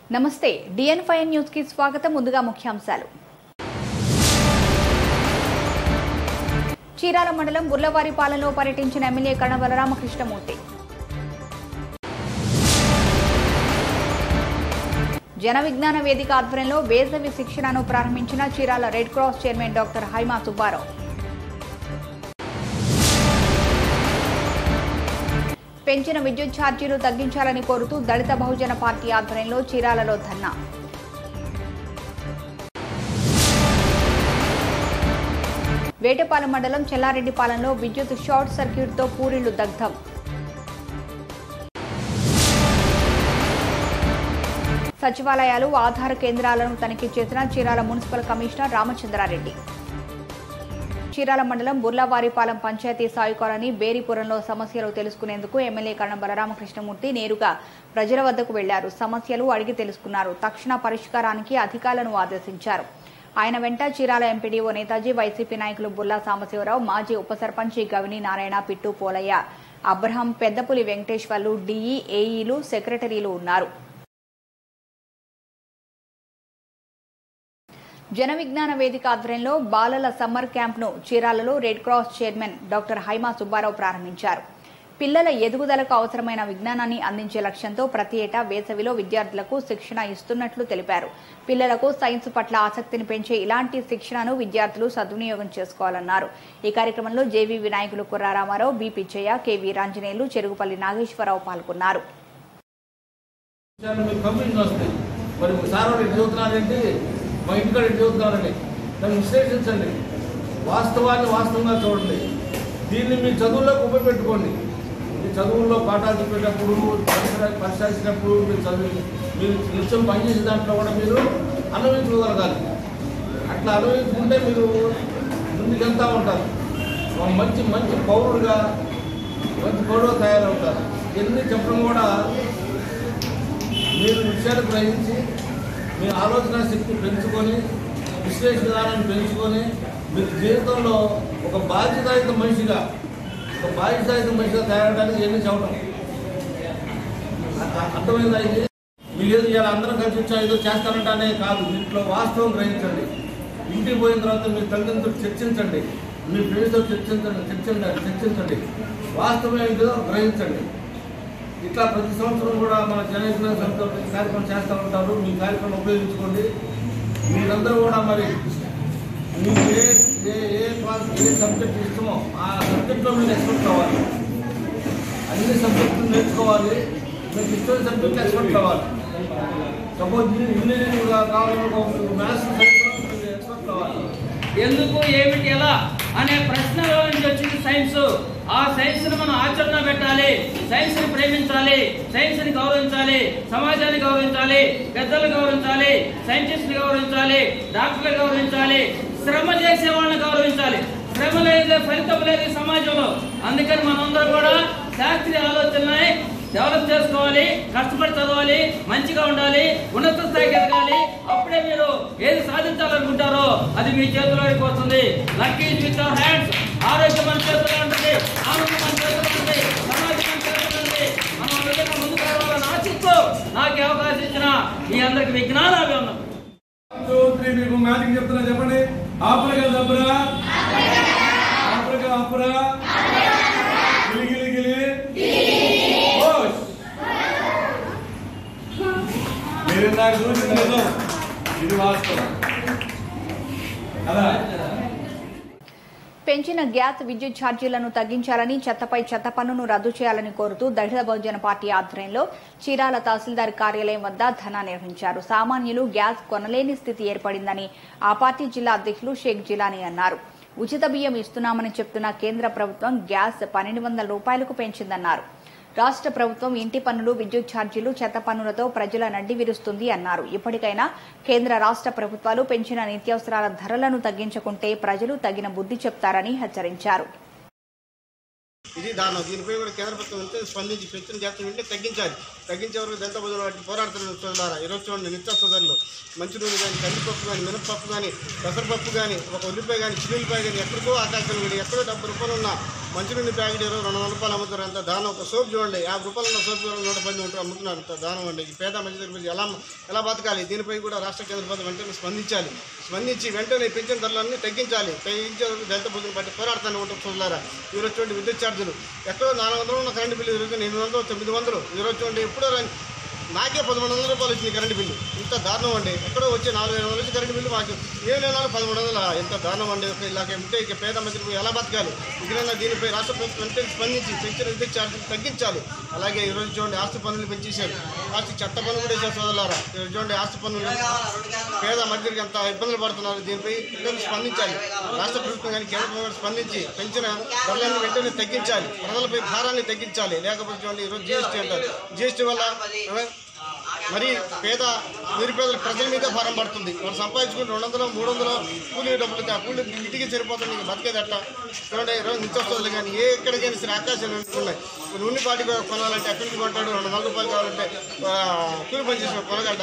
నమస్తే డిఎన్ five news కి స్వాగతం ముందుగా ముఖ్యాంశాలు చీరాల మండలం బుర్లవారిపాలెంలో పర్యటించిన ఎమ్మెల్యే కణ బలరామకృష్ణమూర్తి జన విజ్ఞాన వేదిక ఆధ్వర్యంలో వేసవి శిక్షణను ప్రారంభించిన Chirala red cross chairman doctor Haima Subbarao పెంచిన విద్యుత్ ఛార్జీలు తగ్గించాలని కోరుతూ దళిత బహుజన పార్టీ ఆధ్వర్యంలో చీరాలలో ధర్నా వేటపాలెం మండలం చెల్లారెడ్డిపాలెంలో విద్యుత్ షార్ట్ సర్క్యూట్తో పూరిళ్లు దగ్ధం సచివాలయాలు ఆధార్ కేంద్రాలను తనిఖీ చేసిన చీరాల మున్సిపల్ కమిషనర్ రామచంద్రారెడ్డి చీరాల మండలం బుర్లావారిపాలెం పంచాయతీ సాయి కాలనీ బేరిపురంలో సమస్యలు తెలుసుకునేందుకు ఎమ్మెల్యే కరణం బలరామకృష్ణమూర్తి నేరుగా ప్రజల వద్దకు వెళ్లారు సమస్యలు అడిగి తెలుసుకున్నారు తక్షణ పరిష్కారానికి అధికారులను ఆదేశించారు ఆయన వెంట చీరాల ఎంపీడీఓ నేతాజీ వైసీపీ నాయకులు బుల్లా సాంబశివరావు మాజీ ఉప సర్పంచి గవిని నారాయణ పిట్టు పోలయ్య అబ్రహం పెద్దపులి వెంకటేశ్వర్లు డీఈ ఏఈలు సెక్రటరీలు ఉన్నారు జన విజ్ఞాన వేదిక ఆధ్వర్యంలో బాలల సమ్మర్ క్యాంప్ను చీరాలలో red cross chairman doctor Haima Subbarao ప్రారంభించారు పిల్లల ఎదుగుదలకు అవసరమైన విజ్ఞానాన్ని అందించే లక్ష్యంతో ప్రతి ఏటా వేసవిలో విద్యార్థులకు శిక్షణ ఇస్తున్నట్లు తెలిపారు పిల్లలకు సైన్స్ పట్ల ఆసక్తిని పెంచే ఇలాంటి శిక్షణను విద్యార్థులు సద్వినియోగం చేసుకోవాలన్నారు ఈ కార్యక్రమంలో JV Vinayakulu Kurra Ramarao B Pichaiah K Veeranjaneyulu Cherugupalli Nageswara Rao పాల్గొన్నారు విషయాలు మీకు కంప్లీట్ వస్తాయి మరి సార్ వాళ్ళు ఎటు చదువుతున్నారంటే మా ఇంటికాడ ఎటు చదువుతున్నారని దాన్ని విశ్లేషించండి వాస్తవాన్ని వాస్తవంగా చూడండి దీన్ని మీ చదువులోకి ఉపయోగపెట్టుకోండి మీ చదువుల్లో పాఠాలు చెప్పేటప్పుడు పరిసర పరిశీలించినప్పుడు మీరు చదువు మీరు నిత్యం పనిచేసే దాంట్లో కూడా మీరు అనుభవించగలగాలి అట్లా అనుభవించుకుంటే మీరు ముందుకెళ్తూ ఉంటారు ఒక మంచి మంచి పౌరుడుగా మంచి పౌరుడుగా తయారవుతారు ఇవన్నీ చెప్పడం కూడా మీరు విషయాలు గ్రహించి మీ ఆలోచన శక్తి పెంచుకొని విశ్లేషణ విధానాన్ని పెంచుకొని మీరు జీవితంలో ఒక బాధ్యతాయుత మనిషిగా ఒక బాధ్యతాయుత మనిషిగా తయారవడానికి ఇవన్నీ చెప్పడం అర్థ- అర్థమైందా ఇది మీరు ఏదో ఇలా అందరం కలిసి వచ్చా ఏదో చేస్తానంటే కాదు ఇంట్లో వాస్తవం గ్రహించండి ఇంటికి పోయిన తర్వాత మీ తల్లిదండ్రులు చర్చించండి మీ ఫ్రెండ్స్తో చర్చించండి చర్చించండి చర్చించండి వాస్తవం ఏంటో గ్రహించండి ఇట్లా ప్రతి సంవత్సరం కూడా మన జనవిజ్ఞాన సంస్థ ప్రతి కార్యక్రమం చేస్తూ ఉంటారు మీ కార్యక్రమం ఉపయోగించుకోండి మీరందరూ కూడా మరి మీకు ఏ ఏ ఏ క్లాస్ ఏ సబ్జెక్ట్ ఇష్టమో ఆ సబ్జెక్ట్లో మీరు ఎక్స్పర్ట్ కావాలి అన్ని సబ్జెక్టులు నేర్చుకోవాలి మీకు ఇష్టమైన సబ్జెక్ట్ ఎక్స్పర్ట్ కావాలి సపోజ్ ఇంజనీరింగ్ కావాలనుకో మ్యాథ్స్ సైన్స్లో మీరు ఎక్స్పర్ట్ కావాలి ఎందుకు ఏమిటి ఎలా అనే ప్రశ్నలో నుంచి వచ్చింది సైన్స్ ఆ సైన్స్ ని మనం ఆచరణ పెట్టాలి సైన్స్ ని ప్రేమించాలి సైన్స్ ని గౌరవించాలి సమాజాన్ని గౌరవించాలి పెద్దలు గౌరవించాలి సైంటిస్ట్ గౌరవించాలి డాక్టర్లు గౌరవించాలి శ్రమ చేసే వాళ్ళని గౌరవించాలి శ్రమ లేదు ఫలితం లేదు ఈ సమాజంలో అందుకని మనందరం కూడా శాస్త్రీయ ఆలోచనని డెవలప్ చేసుకోవాలి కష్టపడి చదవాలి మంచిగా ఉండాలి ఉన్నత స్థాయికి ఎదగాలి అప్పుడే మీరు ఏది సాధించాలనుకుంటారో అది మీ చేతిలోకి వస్తుంది లక్కీ విత్ అవర్ హ్యాండ్స్ ఆరోగ్యం మన చేతిలో ఉంటుంది ఆనందం మన చేతిలో ఉంటుంది సమాజం మన చేతిలో ఉంటుంది మనం ఆ విధంగా ముందుకు రావాలని ఆశిస్తూ నాకు ఈ అవకాశం ఇచ్చిన మీ అందరికి విజ్ఞానాలు ఉన్నాం టూ త్రీ మీకు మ్యాజిక్ చెప్తున్నా చెప్పండి ఆపరగా దబ్బరా ఆపరగా ఆపరా గిలి గిలి గిలి ఓష్. మీరు నాకు చూసింది నిజం ఇది వాస్తవం కదా పెంచిన గ్యాస్ విద్యుత్ ఛార్జీలను తగ్గించాలని చెత్తపై చెత్త పన్నును రద్దు చేయాలని కోరుతూ దళిత బహుజన పార్టీ ఆధ్వర్యంలో చీరాల తహసీల్దార్ కార్యాలయం వద్ద ధర్నా నిర్వహించారు సామాన్యులు గ్యాస్ కొనలేని స్థితి ఏర్పడిందని ఆ పార్టీ జిల్లా అధ్యక్షులు షేక్ జిలానీ అన్నారు ఉచిత బియ్యం ఇస్తున్నామని చెప్తున్న కేంద్ర ప్రభుత్వం గ్యాస్ పన్నెండు వందల రూపాయలకు పెంచిందన్నారు రాష్ట్ర ప్రభుత్వం ఇంటి పన్నులు విద్యుత్ ఛార్జీలు చెత్త పన్నులతో ప్రజల నడ్డి విరుస్తుంది అన్నారు ఇప్పటికైనా కేంద్ర రాష్ట్ర ప్రభుత్వాలు పెంచిన నిత్యావసరాల ధరలను తగ్గించకుంటే ప్రజలు తగిన బుద్ధి చెప్తారని హెచ్చరించారు ఇది దారుణం దీనిపై కూడా కేంద్ర ప్రభుత్వం వెంటనే స్పందించి పెంచిన జాతర వెంటనే తగ్గించాలి తగ్గించే వరకు దళిత బదులు వాటిని పోరాడుతున్న సోదరులారా ఈరోజు చూడండి నిత్య సోదరులు మంచి నూనె కానీ కందిపప్పు కానీ మినపప్పు కానీ పెసరపప్పు కానీ ఒక ఉల్లిపాయ కానీ చిల్లుల్లిపాయ కానీ ఎక్కడికో ఆకాశం కానీ ఎక్కడో డెబ్బై రూపాయలు ఉన్న మంచినూనె ప్యాకెట్ ఇరవై రెండు వందల రూపాయలు అమ్ముతారు అంత దానం ఒక సోప్ చూడండి యాభై రూపాయలు ఉన్న సోప్ చూడండి నూట పది ఉంటారు అమ్ముతున్నారు అంత దానం అండి ఈ పేద మధ్య తరగతి ఎలా ఎలా బతకాలి దీనిపై కూడా రాష్ట్ర కేంద్ర ప్రభుత్వం వెంటనే స్పందించాలి స్పందించి వెంటనే పెంచిన ధరలన్నీ తగ్గించాలి తగ్గించే వరకు దళిత బుద్ధులు బట్టి పోరాడుతూనే ఉంటాం చూడారా ఈరోజు చూడండి విద్యుత్ ఛార్జీలు ఎక్కడో నాలుగు వందలు ఉన్న కరెంటు బిల్లు ఈరోజు ఎనిమిది వందలు తొమ్మిది వందలు ఈరోజు చూడండి ఎప్పుడో రండి నాకే పదమూడు వందల రూపాయలు వచ్చింది కరెంటు బిల్లు ఇంత దారుణం అండి ఎక్కడో వచ్చి నాలుగు ఐదు వందలు వచ్చి కరెంటు బిల్లు మాకు ఏ నెలలో పదమూడు వందల ఎంత దారుణం అండి ఒక ఇలాగ ఉంటే ఇక పేద మధ్యలో ఎలా బతకాలి ఇకనైనా దీనిపై రాష్ట్ర ప్రభుత్వం వెంటనే స్పందించి పెంచిన విద్యుత్ ఛార్జీలు తగ్గించాలి అలాగే ఈరోజు చూడండి ఆస్తి పన్నులు పెంచేశారు ఆస్తి చట్ట పన్ను కూడా వేసారు సోదరులారా ఈరోజు చూడండి ఆస్తి పన్నులు పేద మధ్యకి ఎంత ఇబ్బందులు పడుతున్నారు దీనిపై వెంటనే స్పందించాలి రాష్ట్ర ప్రభుత్వం కానీ కేంద్ర ప్రభుత్వం స్పందించి పెంచిన ధరలను వెంటనే తగ్గించాలి ప్రజలపై భారాన్ని తగ్గించాలి లేకపోతే చూడండి ఈరోజు జిఎస్టీ అంటారు జిఎస్టీ వల్ల ఆ, మరి పేద నిరుపేదల ప్రజల మీద భారం పడుతుంది వాళ్ళు సంపాదించుకుని రెండు వందలు మూడు వందలు కూలీ డబ్బులు ఆ కూలీ ఇంటికి సరిపోతుంది నీకు బతికేది అట్ట చూడండి ఈరోజు నిత్యవసరాలు కానీ ఏ ఎక్కడికైనా సరే ఆకాశాలు ఉన్నాయి నూనె పాటి కొనాలంటే ఎక్కడి నుంచి కొంటాడు రెండు వందల రూపాయలు కావాలంటే ఆ, కూలి పని చేసిన కొనగడ్డ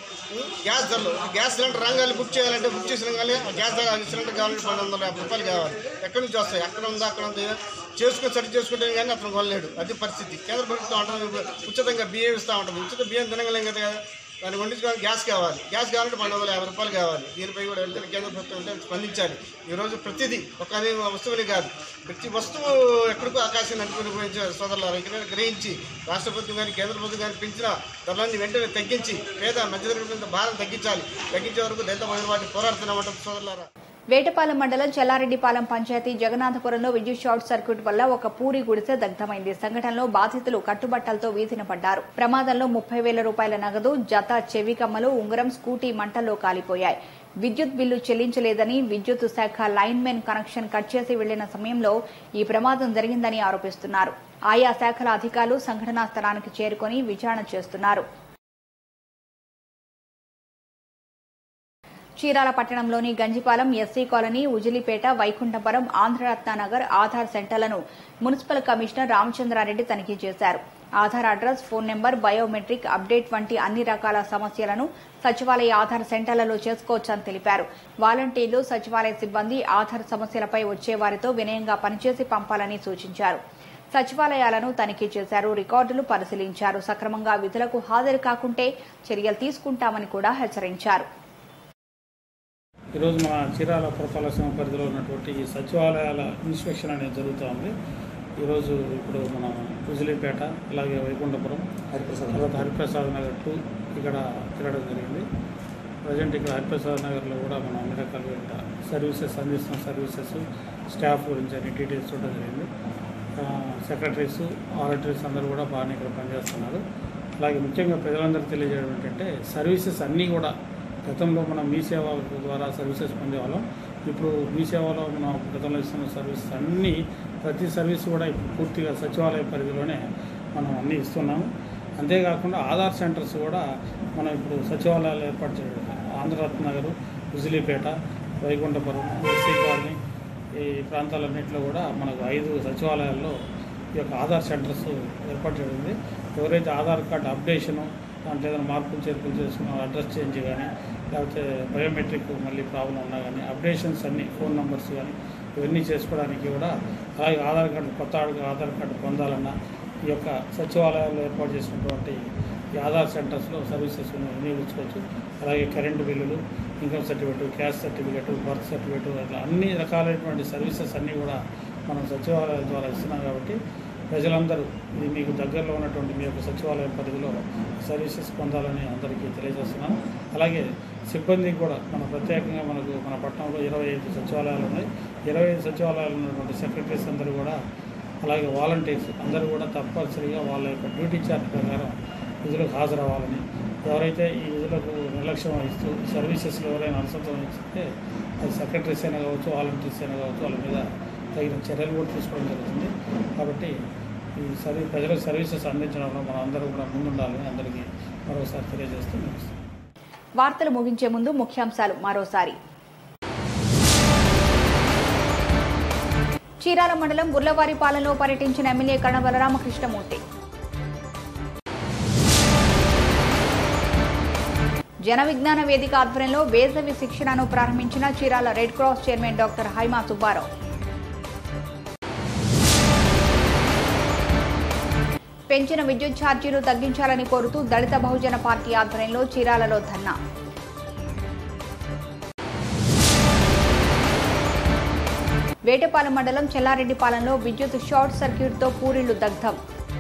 గ్యాస్ ధరలు గ్యాస్ సిలిండర్ రంగాలు బుక్ చేయాలంటే బుక్ చేసిన కానీ ఆ గ్యాస్ ధర సిలిండర్ కావాలంటే పన్నెండు వందల యాభై రూపాయలు కావాలి ఎక్కడి నుంచి వస్తాయి అక్కడ ఉందా అక్కడ ఉంది చేసుకుని సరి చేసుకుంటే కానీ అతను కొనలేడు అది పరిస్థితి కేంద్ర ప్రభుత్వం అంటుంది ఉచితంగా బియ్యం ఇస్తూ ఉంటుంది ఉచిత బియ్యం తినగలేం కదా దాన్ని వండించుకోవాలి గ్యాస్ కావాలి గ్యాస్ కావాలంటే పన్నెండు వందల యాభై రూపాయలు కావాలి దీనిపై కూడా వెంటనే కేంద్ర ప్రభుత్వం వెంటనే స్పందించాలి ఈరోజు ప్రతిదీ ఒక అనే వస్తువుని కాదు ప్రతి వస్తువు ఎక్కడికో ఆకాశం అంటుకుని పోయించే సోదరులు ఇక్కడ గ్రహించి రాష్ట్ర ప్రభుత్వం కానీ కేంద్ర ప్రభుత్వం కానీ పెంచిన ధరలన్నీ వెంటనే తగ్గించి పేద మధ్యతరగతి భారం తగ్గించాలి తగ్గించే వరకు దళిత మహిళ వాటిని పోరాడుతున్నామంటారు సోదరులారా వేటపాలెం మండలం చెల్లారెడ్డిపాలెం పంచాయతీ జగన్నాథపురంలో విద్యుత్ షార్ట్ సర్క్యూట్ వల్ల ఒక పూరి గుడిసె దగ్ధమైంది సంఘటనలో బాధితులు కట్టుబట్టలతో వీధిన పడ్డారు ప్రమాదంలో ముప్పై వేల రూపాయల నగదు జత చెవి కమ్మలు ఉంగరం స్కూటీ మంటల్లో కాలిపోయాయి విద్యుత్ బిల్లు చెల్లించలేదని విద్యుత్ శాఖ లైన్మెన్ కనెక్షన్ కట్ చేసి వెళ్లిన సమయంలో ఈ ప్రమాదం జరిగిందని ఆరోపిస్తున్నారు ఆయా శాఖల అధికారులు సంఘటనా స్థలానికి చేరుకొని విచారణ చేస్తున్నారు చీరాల పట్టణంలోని గంజిపాలెం ఎస్సీ కాలనీ ఉజిలిపేట వైకుంఠపురం ఆంధ్రరత్ననగర్ ఆధార్ సెంటర్లను మున్సిపల్ కమిషనర్ రామచంద్రారెడ్డి తనిఖీ చేశారు Aadhaar address phone number biometric update వంటి అన్ని రకాల సమస్యలను సచివాలయ ఆధార్ సెంటర్లలో చేసుకోవచ్చని తెలిపారు వాలంటీర్లు సచివాలయ సిబ్బంది ఆధార్ సమస్యలపై వచ్చే వారితో వినయంగా పనిచేసి పంపాలని సూచించారు సచివాలయాలను తనిఖీ చేశారు రికార్డులు పరిశీలించారు సక్రమంగా విధులకు హాజరు కాకుంటే చర్యలు తీసుకుంటామని కూడా హెచ్చరించారు ఈరోజు మన చీరాల పురపాలక పరిధిలో ఉన్నటువంటి ఈ సచివాలయాల ఇన్స్పెక్షన్ అనేది జరుగుతూ ఉంది ఈరోజు ఇప్పుడు మన కుజిలిపేట అలాగే వైకుంఠపురం తర్వాత హరిప్రసాద్ నగర్ టూ ఇక్కడ తిరగడం జరిగింది ప్రజెంట్ ఇక్కడ హరిప్రసాద్ నగర్లో కూడా మనం అన్ని రకాల సర్వీసెస్ అందిస్తున్న సర్వీసెస్ స్టాఫ్ గురించి అన్ని డీటెయిల్స్ చూడడం జరిగింది సెక్రటరీస్ ఆడిటరీస్ అందరూ కూడా బాగానే ఇక్కడ పనిచేస్తున్నారు అలాగే ముఖ్యంగా ప్రజలందరూ తెలియజేయడం ఏంటంటే సర్వీసెస్ అన్నీ కూడా గతంలో మనం మీ సేవ ద్వారా సర్వీసెస్ పొందేవాళ్ళం ఇప్పుడు మీ సేవలో మనం గతంలో ఇస్తున్న సర్వీసెస్ అన్నీ ప్రతి సర్వీస్ కూడా ఇప్పుడు పూర్తిగా సచివాలయ పరిధిలోనే మనం అన్నీ ఇస్తున్నాము అంతేకాకుండా ఆధార్ సెంటర్స్ కూడా మనం ఇప్పుడు సచివాలయాలు ఏర్పాటు చేయడం ఆంధ్రరత్న నగరు హుజిలీపేట వైకుంఠపురం ఎస్సీ కాలనీ ఈ ప్రాంతాలన్నింటిలో కూడా మనకు ఐదు సచివాలయాల్లో ఈ యొక్క ఆధార్ సెంటర్స్ ఏర్పాటు చేయడం ఎవరైతే ఆధార్ కార్డు అప్డేషను దాంట్లో ఏదైనా మార్పులు చేర్పులు చేసుకున్న అడ్రస్ చేంజ్ కానీ లేకపోతే బయోమెట్రిక్ మళ్ళీ ప్రాబ్లం ఉన్నా కానీ అప్డేషన్స్ అన్ని ఫోన్ నెంబర్స్ కానీ ఇవన్నీ చేసుకోవడానికి కూడా అలాగే ఆధార్ కార్డు కొత్త ఆధార్ కార్డు పొందాలన్నా ఈ యొక్క సచివాలయాల్లో ఏర్పాటు చేసినటువంటి ఈ ఆధార్ సెంటర్స్లో సర్వీసెస్ వినియోగించుకోవచ్చు అలాగే కరెంటు బిల్లులు income certificate caste certificate birth certificate అట్లా అన్ని రకాలైనటువంటి సర్వీసెస్ అన్నీ కూడా మనం సచివాలయాల ద్వారా ఇస్తున్నాం కాబట్టి ప్రజలందరూ ఇది మీకు దగ్గరలో ఉన్నటువంటి మీ యొక్క సచివాలయం పరిధిలో సర్వీసెస్ పొందాలని అందరికీ తెలియజేస్తున్నాను అలాగే సిబ్బంది కూడా మన ప్రత్యేకంగా మనకు మన పట్టణంలో ఇరవై ఐదు సచివాలయాలు ఉన్నాయి ఇరవై ఐదు సచివాలయాలు ఉన్నటువంటి సెక్రటరీస్ అందరూ కూడా అలాగే వాలంటీర్స్ అందరూ కూడా తప్పనిసరిగా వాళ్ళ యొక్క డ్యూటీ చార్ట్ ప్రకారం విధులకు హాజరవ్వాలని ఎవరైతే ఈ విధులకు నిర్లక్ష్యం వహిస్తూ సర్వీసెస్లో ఎవరైనా అలసత్వం వహిస్తే అది సెక్రటరీస్ అయినా కావచ్చు వాలంటీర్స్ అయినా కావచ్చు వాళ్ళ మీద తగిన చర్యలు కూడా తీసుకోవడం జరుగుతుంది కాబట్టి ఈ సర్వీ ప్రజలకు సర్వీసెస్ అందించడంలో మనం అందరూ కూడా ముందుండాలని అందరికీ మరోసారి తెలియజేస్తూ ముగిస్తున్నాను. వార్తలు ముగించే ముందు ముఖ్యాంశాలు మరోసారి చీరాల మండలం బుర్లవారిపాలెంలో పర్యటించిన ఎమ్మెల్యే కణ బలరామకృష్ణమూర్తి జన విజ్ఞాన వేదిక ఆధ్వర్యంలో వేసవి శిక్షణను ప్రారంభించిన Chirala red cross chairman doctor Haima Subbarao పెంచిన విద్యుత్ ఛార్జీలు తగ్గించాలని కోరుతూ దళిత బహుజన పార్టీ ఆధ్వర్యంలో చీరాలలో ధర్నా వేటపాలెం మండలం చెల్లారెడ్డిపాలెంలో విద్యుత్ షార్ట్ సర్క్యూట్తో పూరిళ్లు దగ్ధం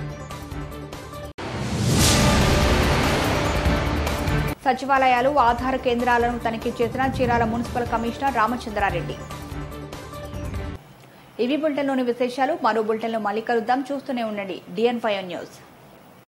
సచివాలయాలు ఆధార్ కేంద్రాలను తనిఖీ చేసిన చీరాల మున్సిపల్ కమిషనర్ రామచంద్రారెడ్డి ఇవి బులెటిన్లోని విశేషాలు మరో బులెటిన్లో మళ్ళీ కలుద్దాం చూస్తూనే ఉండండి డిఎన్ ఫైవ్ న్యూస్